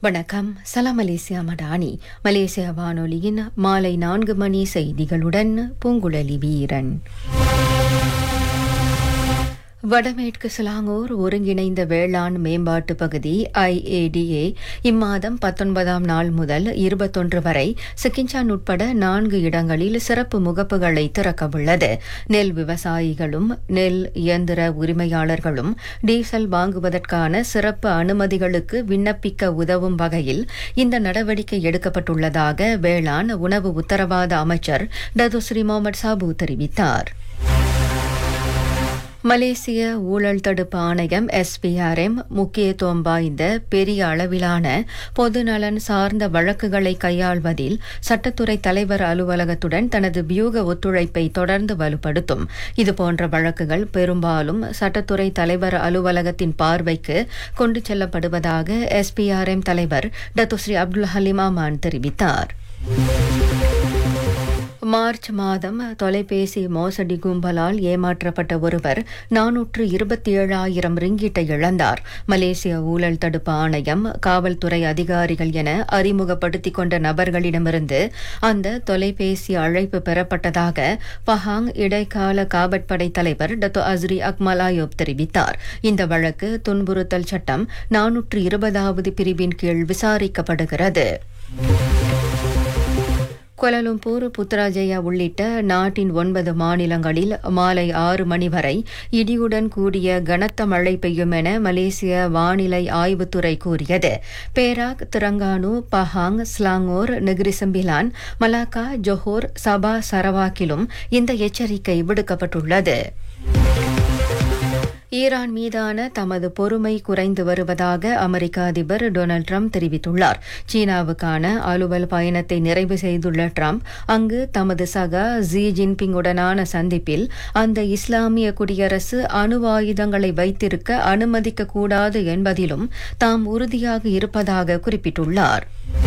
வணக்கம் சலாம் Malaysia Madani Malaysia வானொலியின் மாலை நான்கு மணி செய்திகளுடன் பூங்குழலி வீரன் வடமேற்கு சிலாங்கூர் ஒருங்கிணைந்த வேளாண் மேம்பாட்டு பகுதி ஐஏடிஏ இம்மாதம் பத்தொன்பதாம் நாள் முதல் இருபத்தொன்று வரை சிக்கிஞ்சான் உட்பட நான்கு இடங்களில் சிறப்பு முகப்புகளை திறக்கவுள்ளது நெல் விவசாயிகளும் நெல் இயந்திர உரிமையாளர்களும் டீசல் வாங்குவதற்கான சிறப்பு அனுமதிகளுக்கு விண்ணப்பிக்க உதவும் வகையில் இந்த நடவடிக்கை எடுக்கப்பட்டுள்ளதாக வேளாண் உணவு உத்தரவாத அமைச்சர் டதுஸ்ரீ முகமது சாபு தெரிவித்தார் மலேசிய ஊழல் தடுப்பு ஆணையம் எஸ்பிஆர்எம் முக்கியத்துவம் வாய்ந்த பெரிய அளவிலான பொதுநலன் சார்ந்த வழக்குகளை கையாள்வதில் சட்டத்துறை தலைவர் அலுவலகத்துடன் தனது வியூக ஒத்துழைப்பை தொடர்ந்து வலுப்படுத்தும் இதுபோன்ற வழக்குகள் பெரும்பாலும் சட்டத்துறை தலைவர் அலுவலகத்தின் பார்வைக்கு கொண்டு செல்லப்படுவதாக எஸ்பிஆர்எம் தலைவர் டத்துஸ்ரீ அப்துல் ஹலீம் அமான் தெரிவித்தார் மார்ச் மாதம் தொலைபேசி மோசடி கும்பலால் ஏமாற்றப்பட்ட ஒருவர் நானூற்று இருபத்தி ஏழாயிரம் ரிங்கிட்டை இழந்தார் மலேசிய ஊழல் தடுப்பு ஆணையம் காவல்துறை அதிகாரிகள் என அறிமுகப்படுத்திக் கொண்ட நபர்களிடமிருந்து அந்த தொலைபேசி அழைப்பு பெறப்பட்டதாக பஹாங் இடைக்கால காவற்படை தலைவர் டத்தோ அஸ்ரி அக்மல் ஆயோப் தெரிவித்தார் இந்த வழக்கு துன்புறுத்தல் சட்டம் நானூற்று இருபதாவது பிரிவின் கீழ் விசாரிக்கப்படுகிறது கோலாலும்பூர் புத்ராஜயா உள்ளிட்ட நாட்டின் ஒன்பது மாநிலங்களில் மாலை ஆறு மணி வரை இடியுடன் கூடிய கனத்த மழை பெய்யும் என மலேசிய வானிலை ஆய்வுத்துறை கூறியது Perak Terengganu Pahang Selangor Negeri Sembilan Malacca Johor Sabah சரவாக்கிலும் இந்த எச்சரிக்கை விடுக்கப்பட்டுள்ளது ஈரான் மீதான தமது பொறுமை குறைந்து வருவதாக அமெரிக்க அதிபர் டொனால்டு ட்ரம்ப் தெரிவித்துள்ளார் சீனாவுக்கான அலுவல் பயணத்தை நிறைவு செய்துள்ள ட்ரம்ப் அங்கு தமது சகா ஜி ஜின்பிங்குடனான சந்திப்பில் அந்த இஸ்லாமிய குடியரசு அணு ஆயுதங்களை வைத்திருக்க அனுமதிக்க கூடாது என்பதிலும் தாம் உறுதியாக இருப்பதாக குறிப்பிட்டுள்ளார்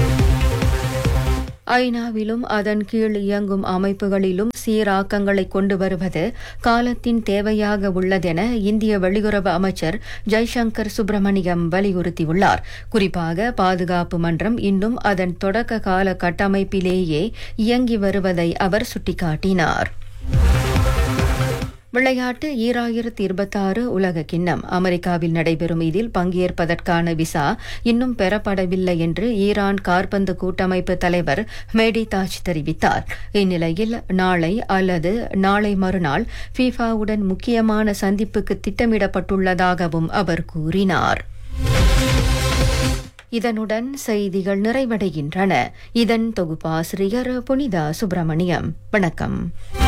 ஐநாவிலும் அதன் கீழ் இயங்கும் அமைப்புகளிலும் சீராக்கங்களை கொண்டு வருவது காலத்தின் தேவையாக உள்ளதென இந்திய வெளியுறவு அமைச்சர் ஜெய்சங்கர் சுப்பிரமணியம் வலியுறுத்தியுள்ளார் குறிப்பாக பாதுகாப்பு மன்றம் இன்னும் அதன் தொடக்க கால கட்டமைப்பிலேயே இயங்கி வருவதை அவர் சுட்டிக்காட்டினார் விளையாட்டு ஈராயிரத்தி இருபத்தாறு உலக கிண்ணம் அமெரிக்காவில் நடைபெறும் இதில் பங்கேற்பதற்கான விசா இன்னும் பெறப்படவில்லை என்று ஈரான் கார்பந்து கூட்டமைப்பு தலைவர் மேடி தாஜ் தெரிவித்தார் இந்நிலையில் நாளை அல்லது நாளை மறுநாள் ஃபீஃபாவுடன் முக்கியமான சந்திப்புக்கு திட்டமிடப்பட்டுள்ளதாகவும் அவர் கூறினார் இதனுடன் செய்திகள் நிறைவடைகின்றன இதன் தொகுப்பாசிரியர் புனிதா சுப்பிரமணியம் வணக்கம்